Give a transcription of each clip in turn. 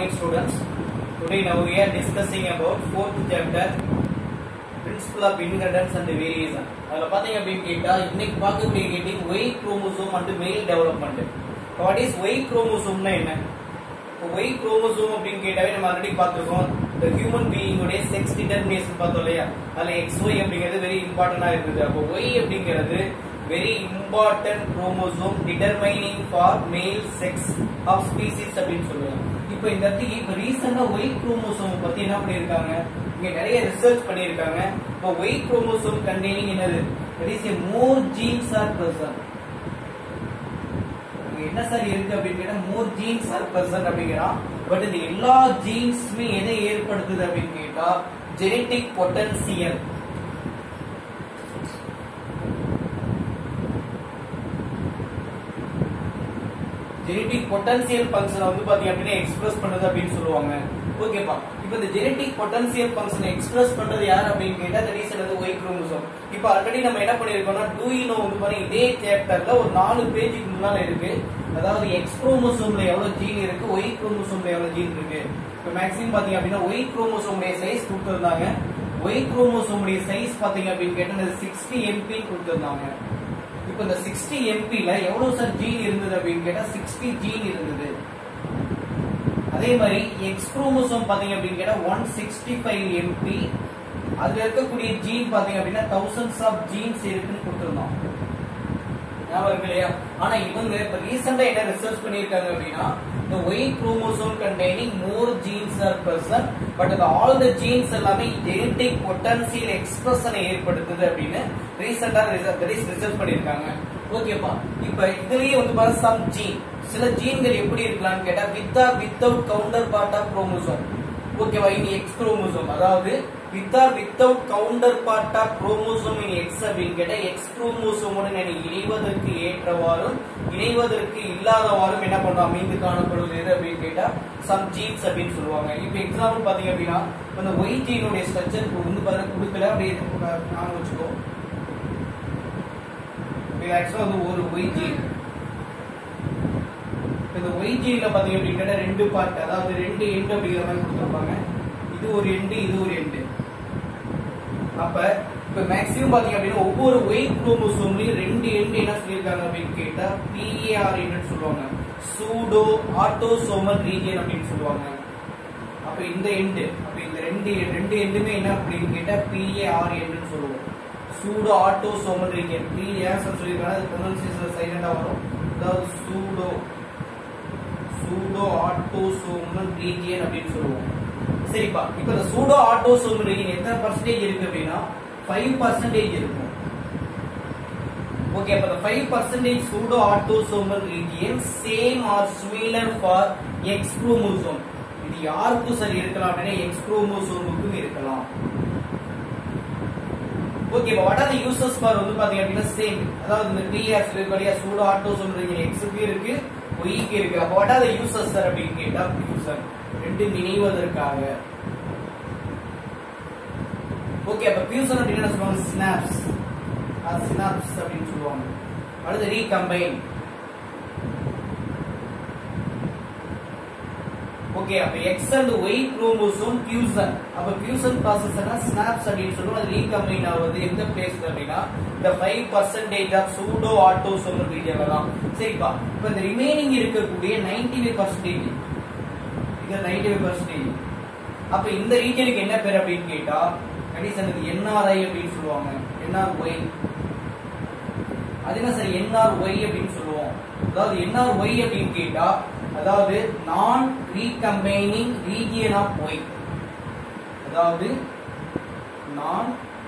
morning students. Today now we are discussing about fourth chapter principle of inheritance and variation. அதுல பாத்தீங்க அப்படின்னு கேட்டா இன்னைக்கு பார்க்கக்கூடிய getting Y chromosome and male development what is Y குரோமோசோம்னா என்ன ஒய் குரோமோசோம் அப்படின்னு கேட்டாவே நம்ம ஆல்ரெடி பார்த்திருக்கோம் இந்த ஹியூமன் பீயிங்கோட செக்ஸ் டிட்டர்மினேஷன் பார்த்தோம் இல்லையா அதுல எக்ஸ் ஒய் அப்படிங்கிறது வெரி இம்பார்ட்டன்டா இருக்குது அப்போ ஒய் அப்படிங்கிறது very important chromosome determining for male sex of species அப்படின்னு சொல்லுவாங்க இப்போ இந்த இடத்துக்கு இப்போ ரீசெண்டா ஒய் குரோமோசோம் பத்தி என்ன பண்ணியிருக்காங்க இங்க நிறைய ரிசர்ச் பண்ணியிருக்காங்க இப்போ ஒய் குரோமோசோம் கண்டெய்னிங் என்னது that is a more genes are present இங்க என்ன சார் இருக்கு அப்படின்னு கேட்டா மோர் ஜீன்ஸ் ஆர் பிரசன்ட் அப்படிங்கிறான் பட் இந்த எல்லா ஜீன்ஸுமே எதை ஏற்படுத்துது அப்படின்னு கேட்டா ஜெனட்டிக் பொட்டன்சியல் ஜெனட்டிக் பொட்டன்சியல் ஃபங்க்ஷனை வந்து பாத்தீங்க அப்படின்னா எக்ஸ்பிரஸ் பண்ணுது அப்படின்னு சொல்லுவாங்க ஓகேப்பா இப்போ இந்த ஜெனட்டிக் பொட்டன்சியல் ஃபங்க்ஷனை எக்ஸ்பிரஸ் பண்றது யார் அப்படின்னு கேட்டா தட் இஸ் என்னது ஒய் குரோமோசோம் இப்போ ஆல்ரெடி நம்ம என்ன பண்ணிருக்கோம்னா டூ இனோ வந்து பாருங்க இதே சாப்டர்ல ஒரு நாலு பேஜுக்கு முன்னால இருக்கு அதாவது எக்ஸ் குரோமோசோம்ல எவ்வளவு ஜீன் இருக்கு ஒய் குரோமோசோம்ல எவ்வளவு ஜீன் இருக்கு இப்போ மேக்ஸிமம் பாத்தீங்க அப்படின்னா ஒய் குரோமோசோமுடைய சைஸ் கொடுத்திருந்தாங்க ஒய் குரோமோசோமுடைய சைஸ் பாத்தீங்க அப்படின்னு கேட்டா சிக்ஸ்டி எம்பி கொடுத்திருந்தாங்க இப்போ இந்த சிக்ஸ்டி எம்பில எவ்வளவு சார் ஜீன் இருந்தது அப்படின்னு கேட்டா சிக்ஸ்டி ஜீன் இருந்தது அதே மாதிரி எக்ஸ் குரோமோசோம் பாத்தீங்க அப்படின்னு கேட்டா ஒன் சிக்ஸ்டி ஃபைவ் எம்பி அதுல இருக்கக்கூடிய ஜீன் பாத்தீங்க அப்படின்னா தௌசண்ட்ஸ் ஆஃப் ஜீன்ஸ் இருக்குன்னு கொடுத்துருந்தோம் ஞாபகம் இருக்கு இல்லையா ஆனா இவங்க இப்ப ரீசெண்டா என்ன ரிசர்ச் பண்ணிருக்காங்க அப்படின்னா the Y chromosome containing more genes are present but the all the genes எல்லாமே genetic potential expression ஏற்படுத்துது அப்படின்னு ரீசெண்டா தட் இஸ் ரிசர்ச் பண்ணிருக்காங்க ஓகேப்பா இப்ப இதுலயே வந்து பாரு சம் ஜீன் சில ஜீன்கள் எப்படி இருக்கலாம்னு கேட்டா with or without counterpart of chromosome ஓகேவா இனி எக்ஸ் குரோமோசோம் அதாவது with or without counterpart of chromosome in X அப்படின்னு கேட்டா எக்ஸ் குரோமோசோமுடன் இணைவதற்கு ஏற்றவாறும் இணைவதற்கு இல்லாதவாறும் என்ன பண்றோம் அமைந்து காணப்படுவது எது அப்படின்னு கேட்டா சம் ஜீன்ஸ் அப்படின்னு சொல்லுவாங்க இப்போ எக்ஸாம்பிள் பாத்தீங்க அப்படின்னா இந்த ஒய் ஜீனுடைய ஸ்ட்ரக்சர் வந்து பாருங்க கொடுக்கல அப்படியே ஞாபகம் வச்சுக்கோ இது ஆக்சுவலா வந்து ஒரு ஒய் ஜீன் இந்த ஒய் ஜீன்ல பாத்தீங்க அப்படின்னா ரெண்டு பார்ட் அதாவது ரெண்டு எண்டு அப்படிங்கிற மாதிரி கொடுத்துருப்பாங்க இது ஒரு எண்டு இது ஒரு எண்டு அப்ப இப்ப மேக்ஸிமம் பாத்தீங்க அப்படின்னா ஒவ்வொரு ஒய் குரோமோசோம்லயும் ரெண்டு எண்டு என்ன சொல்லியிருக்காங்க அப்படின்னு கேட்டா பிஏஆர் என்னு சொல்லுவாங்க சூடோ ஆட்டோசோமல் ரீஜியன் அப்படின்னு சொல்லுவாங்க அப்ப இந்த எண்டு அப்ப இந்த ரெண்டு ரெண்டு எண்டுமே என்ன அப்படின்னு கேட்டா பிஏஆர் என்னு சொல்லுவோம் சூடோ ஆட்டோசோமல் ரீஜியன் பி ஏன் சொல்லியிருக்காங்க அது ப்ரொனன்சியேஷன் சைலண்டா வரும் அதாவது சூடோ சூடோ ஆட்டோசோமல் ரீஜியன் அப்படின்னு சொல்லுவோம் சரிப்பா இப்ப இந்த சூடோ ஆட்டோசோமல் ரீஜியன் எத்தனை பர்சன்டேஜ் இருக்கு அப்படின்னா ஃபைவ் பர்சன்டேஜ் இருக்கும் ஓகே அப்ப இந்த five percentage pseudo autosomal region same or similar for X chromosome இது யாருக்கும் சரி இருக்கலாம் அப்படின்னா எக்ஸ் குரோமோசோமுக்கும் இருக்கலாம் okay what are the uses for வந்து பாத்தீங்க அப்படின்னா சேம் அதாவது இந்த பிஆர் சொல்லிருக்கோம் சூடோ ஆட்டோசோமல் ரீஜியன் எக்ஸுக்கு இருக்கு ஒய்க்கு இருக்கு அப்ப what are the uses sir அப்படின்னு கேட்டா ஃபியூசன் ரெண்டு இணைவதற்காக ஓகே அப்ப ஃபியூசன் அப்படின்னு என்ன சொல்லுவாங்க ஸ்னாப்ஸ் அது ஸ்னாப்ஸ் அப்படின்னு சொல்லுவாங்க அடுத்து ரீகம்பைன் ஓகே அப்ப X and Y chromosome fusion அப்ப ஃபியூசன் ப்ராசஸ்னா ஸ்னாப்ஸ் அப்படின்னு சொல்லுவோம் அது ரீகம்பைன் ஆகுது எந்த பிளேஸ்ல அப்படின்னா இந்த five percentage of pseudo autosomal ரீஜன்ல தான் சரிப்பா இப்ப இந்த ரிமைனிங் இருக்கக்கூடிய நைன்டி ஃபைவ் பர்சன்டேஜ் இது நைன்டி ஃபைவ் பர்சன்டேஜ் அப்ப இந்த ரீஜனுக்கு என்ன பேர் அப்படின்னு கேட்டா கண்டிஷன் என்ஆர்ஐ அப்படின்னு சொல்லுவாங்க என்ஆர் ஒய் அது என்ன சார் என்ஆர் ஒய் அப்படின்னு சொல்லுவோம் அதாவது என்ஆர் ஒய் அப்படின்னு கேட்டா அதாவது நான் ரீகம்பைனிங் ரீஜியன் ஆஃப் ஒய் அதாவது நான்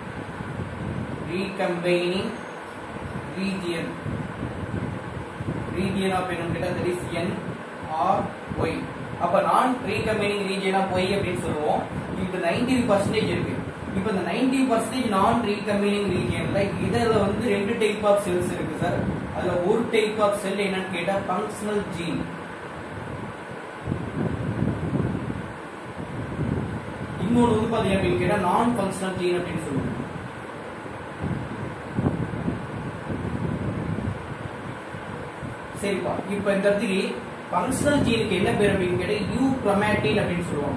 ரீகம்பைனிங் ரீஜியன் ரீஜியன் ஆஃப் என்னன்னு கேட்டா that is N R Y அப்ப நான் ரீகம்பைனிங் ரீஜியன் ஆஃப் ஒய் அப்படின்னு சொல்லுவோம் இப்போ நைன்டி பர்சன்டேஜ் இருக்கு இப்போ இந்த நைன்டி பர்சன்டேஜ் நான் ரீகம்பைனிங் ரீஜியன்ல இதுல வந்து ரெண்டு டைப் ஆஃப் செல்ஸ் இருக்கு சார் அதுல ஒரு டைப் ஆஃப் செல் என்னன்னு கேட்டா ஃபங்க்ஷனல் ஜீன் இன்னொன்று வந்து பாத்தீங்க அப்படின்னு கேட்டா நான் ஃபங்க்ஷனல் ஜீன் அப்படின்னு சொல்லுவோம் சரிப்பா இப்ப இந்த இடத்துக்கு ஃபங்க்ஷனல் ஜீனுக்கு என்ன பேர் அப்படின்னு கேட்டா யூ குரோமேட்டின் அப்படின்னு சொல்லுவாங்க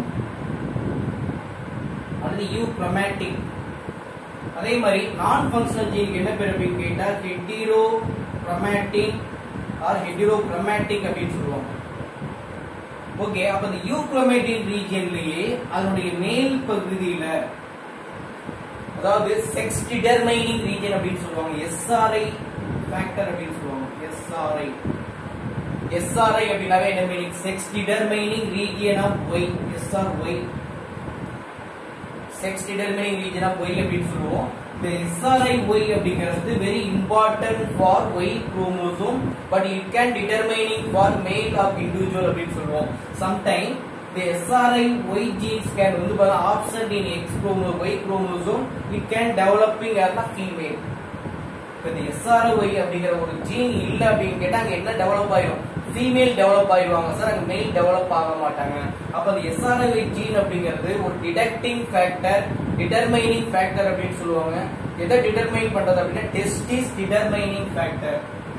அது யூ குரோமேட்டின் அதே மாதிரி நான் ஃபங்க்ஷனல் ஜீனுக்கு என்ன பேர் அப்படின்னு கேட்டா heterochromatin or heterochromatic அப்படின்னு சொல்லுவாங்க ஓகே அப்ப இந்த யூ குரோமேட்டின் ரீஜியன்லயே அதனுடைய மேல் பகுதியில அதாவது செக்ஸ் டிட்டர்மைனிங் ரீஜன் அப்படின்னு சொல்லுவாங்க எஸ்ஆர்ஐ ஃபேக்டர் அப்படின்னு சொல்லுவாங்க எஸ்ஆர்ஐ எஸ்ஆர்ஐ அப்படின்னாவே என்ன meaning sex determining region of Y SR Y sex determining region of Y அப்படின்னு சொல்லுவோம் இந்த எஸ்ஆர்ஐ ஒய் அப்படிங்கிறது very important for Y chromosome but it can determining for male of individual அப்படின்னு சொல்லுவோம் sometime the SRI Y genes can வந்து பாருங்க absent in X chromosome Y chromosome it can developing as a female இப்போ இந்த SRY அப்படிங்கிற ஒரு gene இல்ல அப்படின்னு கேட்டா அங்க என்ன டெவலப் ஆயிரும் ஃபீமேல் டெவலப் ஆயிடுவாங்க சார் அங்க மேல் டெவலப் ஆக மாட்டாங்க அப்ப அந்த SRY ஜீன் அப்படிங்கிறது ஒரு டிடெக்டிங் ஃபேக்டர் டிட்டர்மைனிங் ஃபேக்டர் அப்படின்னு சொல்லுவாங்க எதை டிட்டர்மைன் பண்றது அப்படின்னா testis determining factor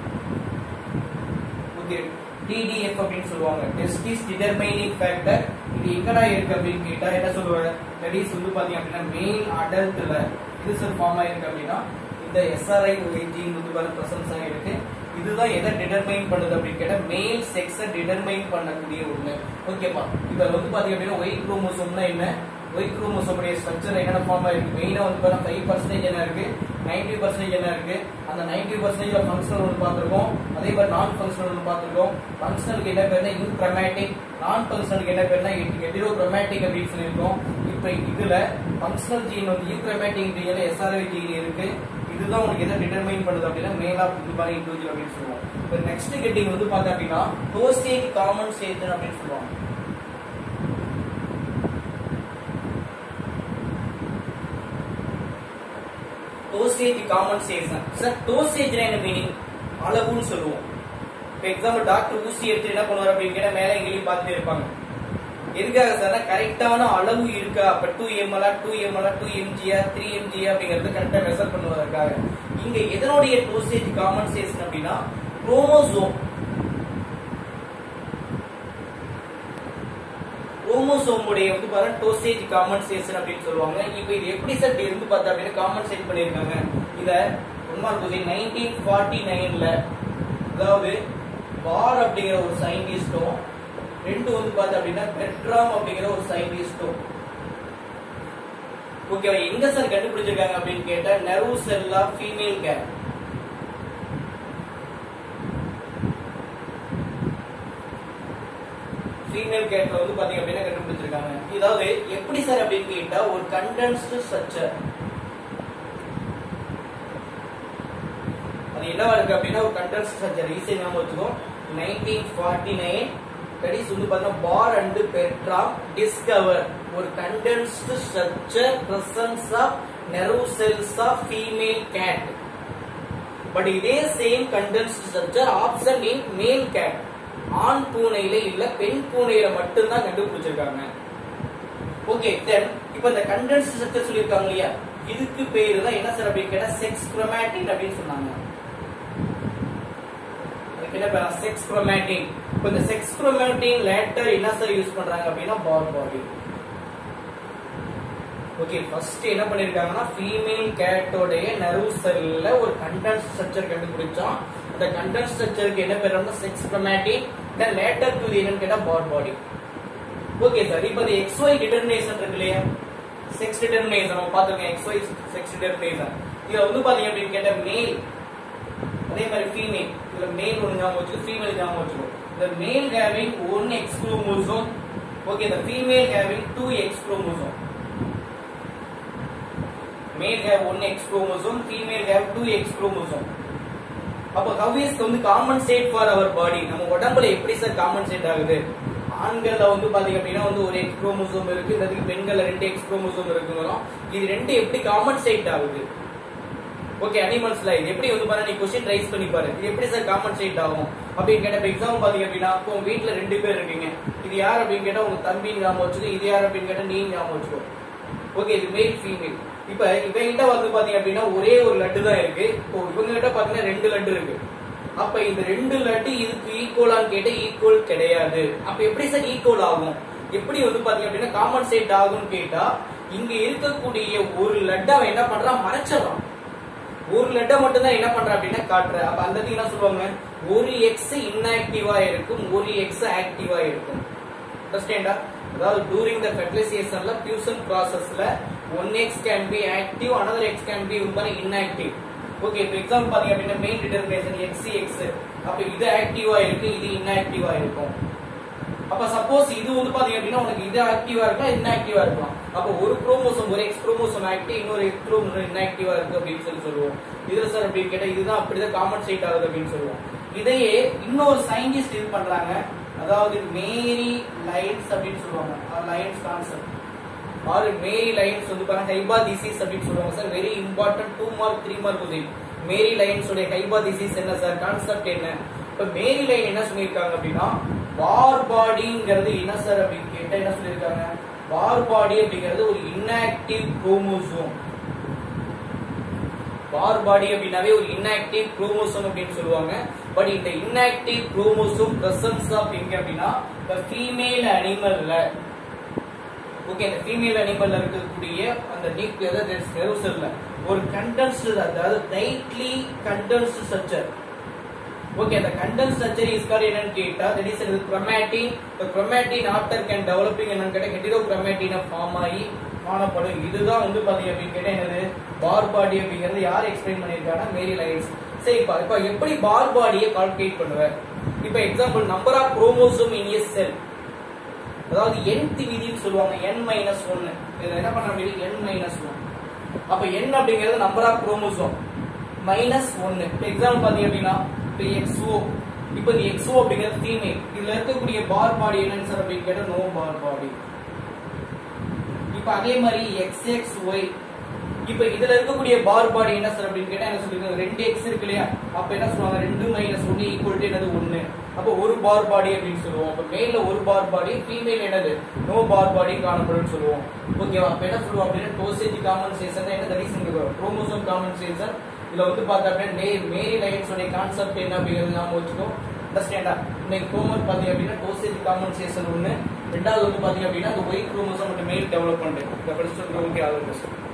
okay TDF அப்படின்னு சொல்லுவாங்க டெஸ்டிஸ் டிட்டர்மைனிங் ஃபேக்டர் இது எங்கடா இருக்கு அப்படின்னு கேட்டா என்ன சொல்லுவாங்க ஸ்டடிஸ் வந்து பாத்தீங்க அப்படின்னா மெயின் அடல்ட்ல இது சார் ஃபார்ம் ஆயிருக்கு அப்படின்னா இந்த எஸ்ஆர்ஐ ஜீன் வந்து பாருங்க பிரசன்ஸ் ஆகிருக்கு இதுதான் எதை டிட்டர்மைன் பண்ணுது அப்படின்னு கேட்டா மேல் செக்ஸை டிட்டர்மைன் பண்ணக்கூடிய ஒண்ணு ஓகேப்பா இப்ப வந்து பாத்தீங்க அப்படின்னா ஒய் குரோமோசோம்னா என்ன ஒய் குரோமோசோமுடைய ஸ்ட்ரக்சர் என்னென்ன ஃபார்ம் ஆயிருக்கு மெயினா வந்து பாத்தீங்கன்னா ஃபைவ் பர்சன்டேஜ் என்ன இருக்கு நைன்டி பர்சன்டேஜ் என்ன இருக்கு அந்த நைன்டி பர்சன்டேஜ் ஃபங்க்ஷனல் ஒன்று பார்த்துருக்கோம் அதே மாதிரி நான் ஃபங்க்ஷனல் ஒன்று பார்த்துருக்கோம் ஃபங்க்ஷனலுக்கு என்ன பேர்னா யூ கிரமேட்டிக் நான் ஃபங்க்ஷனலுக்கு என்ன பேர்னா எடிரோ கிரமேட்டிக் அப்படின்னு சொல்லியிருக்கோம் இப்போ இதுல ஃபங்க்ஷனல் ஜீன் வந்து யூ கிரமேட்டிக் ஜீன்ல எஸ்ஆர்ஐ ஜீன் இருக்கு இதுதான் உங்களுக்கு எதை டிட்டர்மைன் பண்ணுது அப்படின்னா மேல் ஆஃப் இது மாதிரி இண்டிவிஜுவல் அப்படின்னு சொல்லுவோம் இப்போ நெக்ஸ்ட் கெட்டிங் வந்து பார்த்தா அப்படின்னா டோஸ்டேஜ் காமன் ஸ்டேஜ் அப்படின்னு சொல்லுவாங்க டோஸ்டேஜ் காமன் ஸ்டேஜ் தான் சார் டோஸ்டேஜ்னா என்ன மீனிங் அளவுன்னு சொல்லுவோம் இப்போ எக்ஸாம்பிள் டாக்டர் ஊசி எடுத்து என்ன பண்ணுவார் அப்படின்னு கேட்டா மேல எங்கேயும் பார்த்துட்டே இருப்பாங்க எதுக்காக சார் கரெக்டான அளவு இருக்கா அப்ப டூ எம்எல்ஆ டூ எம்எல்ஆ டூ எம்ஜிஆ த்ரீ எம்ஜிஆ அப்படிங்கறது கரெக்டா மெஷர் பண்ணுவதற்காக இங்க எதனுடைய டோஸ்டேஜ் காமன் ஸ்டேஜ் அப்படின்னா குரோமோசோம் குரோமோசோமுடைய வந்து பாருங்க டோஸ்டேஜ் காம்பன்சேஷன் அப்படின்னு சொல்லுவாங்க இப்போ இது எப்படி சார் இருந்து பார்த்தா அப்படின்னு காம்பன்சேட் பண்ணியிருக்காங்க இத ஒன் கொஸ்டின் நைன்டீன் ஃபார்ட்டி நைன்ல அதாவது பார் அப்படிங்கிற ஒரு சயின்டிஸ்டும் ரெண்டு வந்து பார்த்தா அப்படின்னா பெட்ராம் அப்படிங்கிற ஒரு சயின்டிஸ்டும் ஓகேவா எங்க சார் கண்டுபிடிச்சிருக்காங்க அப்படின்னு கேட்டா நெர்வ் செல்லா ஃபீமேல் கேர் ஃபீமேல் கேட்ல வந்து பாத்தீங்க அப்படின்னா கண்டுபிடிச்சிருக்காங்க இதாவது எப்படி சார் அப்படின்னு கேட்டா ஒரு கண்டென்ஸ்டு ஸ்ட்ரக்சர் அது என்னவா இருக்கு அப்படின்னா ஒரு கண்டென்ஸ்டு ஸ்ட்ரக்சர் ஈஸியா ஞாபகம் வச்சுக்கோ நைன்டீன் ஃபார்ட்டி நைன் கடைசி வந்து பார்த்தா பார் அண்ட் பெட்ரா டிஸ்கவர் ஒரு condensed structure presence of nerve cells of female cat but இதே same condensed structure absence in male cat ஆண் பூனையில இல்ல பெண் பூனையில மட்டும்தான் கண்டுபிடிச்சிருக்காங்க ஓகே தென் இப்போ இந்த கண்டென்ஸ் ஸ்ட்ரக்சர் சொல்லியிருக்காங்க இல்லையா இதுக்கு பேரு தான் என்ன சார் அப்படின்னு கேட்டா செக்ஸ் குரோமேட்டின் அப்படின்னு சொன்னாங்க அதுக்கு என்ன பேரா செக்ஸ் குரோமேட்டின் இப்போ இந்த செக்ஸ் குரோமேட்டின் லேட்டர் என்ன சார் யூஸ் பண்றாங்க அப்படின்னா பால் பாடி ஓகே ஃபர்ஸ்ட் என்ன பண்ணிருக்காங்கன்னா ஃபீமேல் கேட்டோடைய நர்வ் செல்ல ஒரு கண்டென்ஸ் ஸ்ட்ரக்சர் கண்டுபிடிச்சோம் அந்த கண்டென்ஸ் ஸ்ட்ரக்சருக்கு என்ன பேர் sex chromatin then later to என்னன்னு கேட்டா பால் பாடி ஓகே சார் இப்போ இந்த எக்ஸ் ஒய் டிட்டர்மினேஷன் இருக்கு இல்லையா செக்ஸ் டிட்டர்மினேஷன் நம்ம பார்த்துருக்கோம் எக்ஸ் ஒய் செக்ஸ் டிட்டர்மினேஷன் இதுல வந்து பாத்தீங்க அப்படின்னு கேட்டா மேல் அதே மாதிரி ஃபீமேல் இதுல மேல் ஒன்று ஞாபகம் வச்சுக்கோ ஃபீமேல் ஞாபகம் வச்சுக்கோ the male having one X chromosome okay the female having two X chromosome male have one X chromosome female have two X chromosome அப்ப how is வந்து காம்பன்சேட் ஃபார் அவர் பாடி நம்ம உடம்புல எப்படி சார் காம்பன்சேட் ஆகுது ஆண்கள்ல வந்து பாத்தீங்க அப்படின்னா வந்து ஒரு எக்ஸ் குரோமோசோம் இருக்கு இல்லாட்டி பெண்கள்ல ரெண்டு எக்ஸ் குரோமோசோம் இருக்குங்கிறோம் இது ரெண்டு எப்படி காம்பன்சேட் ஆகுது ஓகே அனிமல்ஸ்ல இது எப்படி வந்து பாருங்க நீ கொஸ்டின் ரைஸ் பண்ணி பாரு இது எப்படி சார் காம்பன்சேட் ஆகும் அப்படின்னு கேட்ட இப்போ எக்ஸாம்பிள் பாத்தீங்க அப்படின்னா இப்போ உங்க வீட்ல ரெண்டு பேர் இருக்கீங்க இது யார் அப்படின்னு கேட்டா உங்க தம்பின்னு ஞாபகம் வச்சுக்கோ இது யார் அப்படின்னு கேட்டா நீ ஞாபகம் வச்சுக்கோ ஓகே இது மேல் ஃபீமேல் இப்ப இவங்க கிட்ட வந்து பாத்தீங்க அப்படின்னா ஒரே ஒரு லட்டு தான் இருக்கு இப்போ இவங்க கிட்ட பாத்தீங்கன்னா ரெண்டு லட்டு இருக்கு அப்ப இந்த ரெண்டு லட்டு இதுக்கு ஈக்குவலான்னு கேட்டா ஈக்குவல் கிடையாது அப்ப எப்படி சார் ஈக்குவல் ஆகும் எப்படி வந்து பாத்தீங்க அப்படின்னா காம்பன்சேட் ஆகும்னு கேட்டா இங்க இருக்கக்கூடிய ஒரு லட்டை அவன் என்ன பண்றான் மறைச்சிடறான் ஒரு லெட்டர் மட்டும் தான் என்ன பண்ற அப்படின்னா காட்டுற அப்ப அந்த இடத்துக்கு என்ன சொல்லுவாங்க ஒரு எக்ஸ் இன்ஆக்டிவா இருக்கும் ஒரு எக்ஸ் ஆக்டிவா இருக்கும் அண்டர்ஸ்டாண்டா அதாவது டூரிங் த ஃபெர்டிலைசேஷன்ல ஃபியூஷன் ப்ராசஸ்ல one X can be active another X can be மாதிரி இன்ஆக்டிவ் ஓகே இப்போ எக்ஸாம்பிள் பாத்தீங்க அப்படின்னா மெயின் டிட்டர்மினேஷன் எக்ஸ் எக்ஸ் அப்ப இது ஆக்டிவா இருக்கு இது இன்ஆக்டிவா இருக்கும் அப்ப சப்போஸ் இது வந்து பாத்தீங்க அப்படின்னா உனக்கு இது ஆக்டிவா இருக்கலாம் இன்ஆக்டிவா இருக்கலாம் அப்ப ஒரு குரோமோசோம் ஒரு எக்ஸ் குரோமோசோம் ஆக்டிவ் இன்னொரு எக்ஸ் குரோமோசோம் இன்ஆக்டிவா இருக்கு அப்படின்னு சொல்லி சொல்லுவோம் இதுல சார் அப்படின்னு கேட்டா இதுதான் அப்படிதான் காம்பன்சேட் ஆகுது அப்படின்னு சொல்லுவோம் இதையே இன்னொரு சயின்டிஸ்ட் இது பண்றாங்க அதாவது மேரி லைன்ஸ் அப்படின்னு சொல்லுவாங்க லைன்ஸ் கான்செப்ட் ஆறு மேரி லைன்ஸ் வந்து பாருங்க ஹைபா டிசீஸ் அப்படின்னு சொல்லுவாங்க sir very important two mark three mark question Mary Lyon's உடைய ஹைபா டிசீஸ் என்ன சார் கான்செப்ட் என்ன இப்ப மேரி லைன் என்ன சொல்லியிருக்காங்க அப்படின்னா வார் பாடிங்கிறது என்ன சார் அப்படின்னு கேட்டா என்ன சொல்லியிருக்காங்க வார் பாடி அப்படிங்கிறது ஒரு இன்ஆக்டிவ் குரோமோசோம் வார் பாடி அப்படின்னாவே ஒரு இன்ஆக்டிவ் குரோமோசோம் அப்படின்னு சொல்லுவாங்க பட் இந்த இன்ஆக்டிவ் குரோமோசோம் பிரசன்ஸ் ஆஃப் எங்க அப்படின்னா இந்த ஃபீமேல் அனிமல்ல ஓகே இந்த ஃபீமேல் அனிமல்ல இருக்கக்கூடிய அந்த நியூக்ளியர் நெருசல்ல ஒரு கண்டென்ஸ்டு அதாவது டைட்லி கண்டென்ஸ்டு ஸ்ட்ரக்சர் ஓகே அந்த கண்டென்ஸ் ஸ்ட்ரக்சர் இஸ் கால் என்னன்னு கேட்டா தட் இஸ் இது chromatin the chromatin after can developing என்னன்னு கேட்டா ஹெட்டிரோக்ரோமாட்டினா ஃபார்ம் ஆகி காணப்படும் இதுதான் வந்து பாத்தீங்க அப்படின்னு கேட்டா என்னது பார் பாடி அப்படிங்கிறது யார் எக்ஸ்பிளைன் பண்ணிருக்காங்கன்னா மேரி லைன்ஸ் சரி இப்ப இப்ப எப்படி பார் பாடியை கால்குலேட் பண்ணுவ இப்ப example number of chromosome in a cell அதாவது nth விதின்னு சொல்லுவாங்க n மைனஸ் ஒன்னு இதுல என்ன பண்ண முடியும் n மைனஸ் ஒன் அப்ப n அப்படிங்கிறது நம்பர் ஆஃப் குரோமோசோம் மைனஸ் ஒன்னு இப்போ எக்ஸாம்பிள் பாத்தீங்க அப்படின்னா இப்போ எக்ஸ்ஓ இப்போ இந்த எக்ஸ்ஓ அப்படிங்கிறது ஃபீமேல் இதுல இருக்கக்கூடிய பார் பாடி என்னன்னு சார் அப்படின்னு கேட்டா நோ பார் பாடி இப்போ அதே மாதிரி எக்ஸ் எக்ஸ் ஒய் இப்போ இதுல இருக்கக்கூடிய பார் பாடி என்ன சார் அப்படின்னு கேட்டா என்ன சொல்லிருக்காங்க ரெண்டு எக்ஸ் இருக்கு இல்லையா அப்ப என்ன சொல்லுவாங்க ரெண்டு மைனஸ் ஒன்னு ஈக்குவல் டு என்னது ஒன்னு அப்போ ஒரு பார் பாடி அப்படின்னு சொல்லுவோம் அப்ப மேல்ல ஒரு பார் பாடி ஃபீமேல் என்னது நோ பார் பாடி காணப்படும் சொல்லுவோம் ஓகேவா அப்ப என்ன சொல்லுவோம் அப்படின்னா டோசேஜ் காம்பன்சேஷன் என்ன தட் இஸ் குரோமோசோம் காம்பன்சேஷன் இதுல வந்து பார்த்தா அப்படின்னா மே மேரி லைன்ஸ் உடைய கான்செப்ட் என்ன அப்படிங்கிறது நாம வச்சுக்கோ அண்டர்ஸ்டாண்டா இன்னைக்கு ஹோம்ஒர்க் பாத்தீங்க அப்படின்னா டோசேஜ் காம்பன்சேஷன் ஒன்னு ரெண்டாவது வந்து பாத்தீங்க அப்படின்னா அந்த ஒயிட் குரோமோசோம் மற்றும் மெயில் டெவலப்மெண்ட் இதை படிச்சுட்டு ஓகே ஆகும்